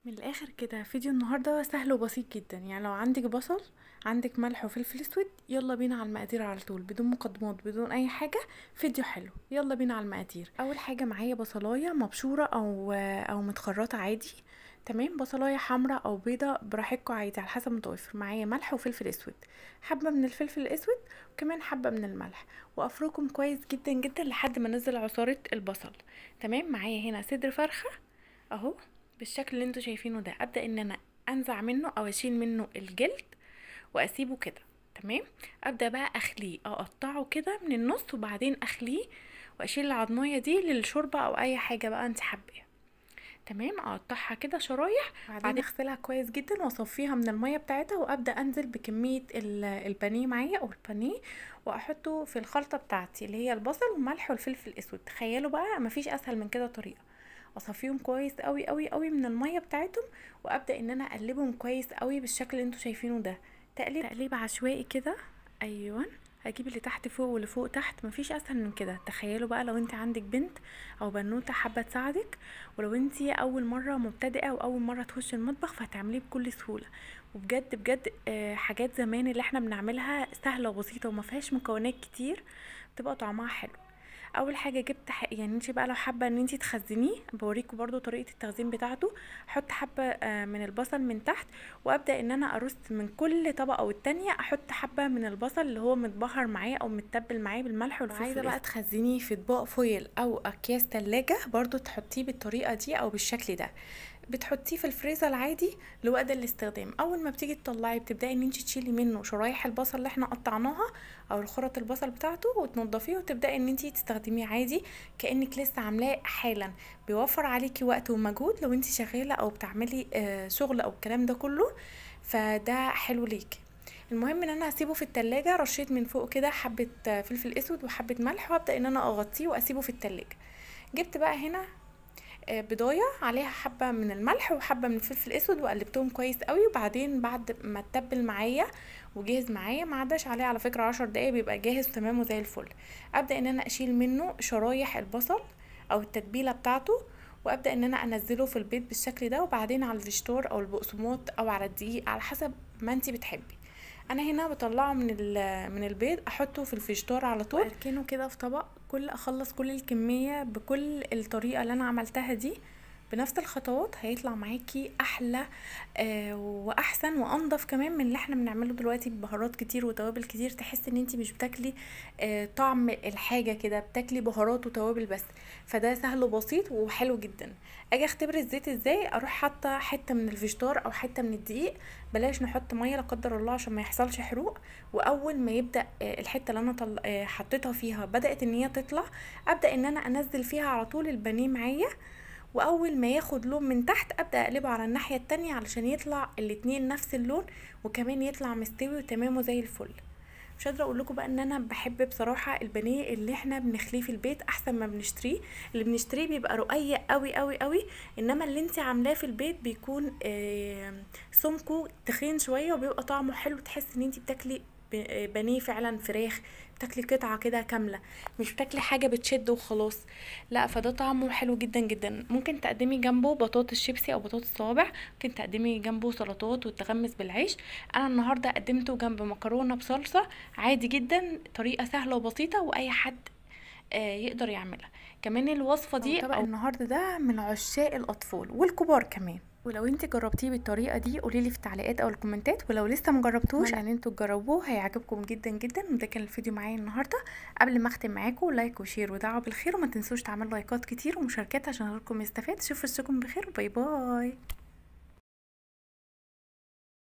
من الاخر كده فيديو النهارده سهل وبسيط جدا يعني لو عندك بصل عندك ملح وفلفل اسود يلا بينا على المقادير على طول بدون مقدمات بدون اي حاجه فيديو حلو يلا بينا على المقادير اول حاجه معايا بصلايه مبشوره او او متخرطه عادي تمام بصلايه حمراء او بيضه براحتكم عادي على حسب متوفر معايا ملح وفلفل اسود حبه من الفلفل الاسود وكمان حبه من الملح وافركم كويس جدا جدا لحد ما انزل عصاره البصل تمام معايا هنا صدر فرخه اهو بالشكل اللي انتوا شايفينه ده ابدا ان انا انزع منه او اشيل منه الجلد واسيبه كده تمام ابدا بقى اخليه اقطعه كده من النص وبعدين اخليه واشيل العضمايه دي للشوربه او اي حاجه بقى انت حباها تمام اقطعها كده شرايح بعدين اغسلها كويس جدا واصفيها من الميه بتاعتها وابدا انزل بكميه البانيه معايا او البانيه واحطه في الخلطه بتاعتي اللي هي البصل والملح والفلفل الاسود تخيلوا بقى مفيش اسهل من كده طريقه اصفيهم كويس قوي قوي قوي من الميه بتاعتهم وابدا ان انا اقلبهم كويس قوي بالشكل اللي انتوا شايفينه ده تقليب تقليب عشوائي كده ايوه هجيب اللي تحت فوق واللي فوق تحت مفيش اسهل من كده تخيلوا بقى لو انت عندك بنت او بنوته حابه تساعدك ولو انت اول مره مبتدئه واول مره تخش المطبخ فهتعمليه بكل سهوله وبجد بجد آه حاجات زمان اللي احنا بنعملها سهله وبسيطه وما فيهاش مكونات كتير بتبقى طعمها حلو اول حاجه جبت ح... يعني انت بقى لو حابه ان انت تخزنيه بوريكم برضو طريقه التخزين بتاعته احط حبه من البصل من تحت وابدا ان انا ارص من كل طبقه والتانية احط حبه من البصل اللي هو متبهر معاه او متبل معاه بالملح والفلفل عايزه بقى تخزنيه في اطباق فويل او اكياس تلاجة برضو تحطيه بالطريقه دي او بالشكل ده بتحطيه في الفريزر عادي لوقت الاستخدام اول ما بتيجي تطلعي بتبداي ان انت تشيلي منه شرايح البصل اللي احنا قطعناها او الخرط البصل بتاعته وتنضفيه وتبداي ان انت تستخدميه عادي كانك لسه عاملاه حالا بيوفر عليكي وقت ومجهود لو انت شغاله او بتعملي شغل او الكلام ده كله فده حلو ليكي المهم ان انا هسيبه في التلاجة رشيت من فوق كده حبة فلفل اسود وحبة ملح وابدأ ان انا اغطيه واسيبه في التلاجة جبت بقى هنا بضايه عليها حبه من الملح وحبه من الفلفل الاسود وقلبتهم كويس قوي وبعدين بعد ما اتبل معايا وجهز معايا ما عداش عليه على فكره عشر دقايق بيبقى جاهز تمام وزي الفل ابدا ان انا اشيل منه شرايح البصل او التتبيله بتاعته وابدا ان انا انزله في البيض بالشكل ده وبعدين على الفيجيتار او البقسماط او على الدقيق على حسب ما انت بتحبي انا هنا بطلعه من من البيض احطه في الفيجيتار على طول اركنه كده في طبق كل اخلص كل الكميه بكل الطريقه اللي انا عملتها دي بنفس الخطوات هيطلع معاكي احلى آه واحسن وانضف كمان من اللي احنا بنعمله دلوقتي ببهارات كتير وتوابل كتير تحس ان انت مش بتاكلي آه طعم الحاجه كده بتاكلي بهارات وتوابل بس فده سهل وبسيط وحلو جدا اجي اختبر الزيت ازاي اروح حاطه حته من الفيجيتار او حته من الدقيق بلاش نحط ميه لا قدر الله عشان ما يحصلش حروق واول ما يبدا آه الحته اللي انا طل... حطيتها فيها بدات ان هي تطلع ابدا ان انا انزل فيها على طول البانيه معايا واول ما ياخد لون من تحت ابدا اقلبه على الناحيه التانية علشان يطلع الاتنين نفس اللون وكمان يطلع مستوي وتمام وزي الفل مش قادره اقول لكم بقى ان انا بحب بصراحه البانيه اللي احنا بنخليه في البيت احسن ما بنشتريه اللي بنشتريه بيبقى رقيق قوي قوي قوي انما اللي انت عاملاه في البيت بيكون آه سمكه تخين شويه وبيبقى طعمه حلو تحس ان انت بتاكلي بانيه فعلا فراخ بتاكلي قطعه كده كامله مش بتاكلي حاجه بتشد وخلاص لا فده طعمه حلو جدا جدا ممكن تقدمي جنبه بطاطس شيبسي او بطاطس صوابع ممكن تقدمي جنبه سلطات وتغمس بالعيش انا النهارده قدمته جنب مكرونه بصلصه عادي جدا طريقه سهله وبسيطه واي حد آه يقدر يعملها كمان الوصفه دي طبق النهارده ده من عشاق الاطفال والكبار كمان ولو انت جربتيه بالطريقه دي قولي لي في التعليقات او الكومنتات ولو لسه ما جربتوش ان انتوا تجربوه هيعجبكم جدا جدا وده كان الفيديو معايا النهارده قبل ما اختم معاكم لايك وشير ودعوه بالخير وما تنسوش تعملوا لايكات كتير ومشاركات عشان غيركم يستفاد شوفوا اشوفكم بخير باي باي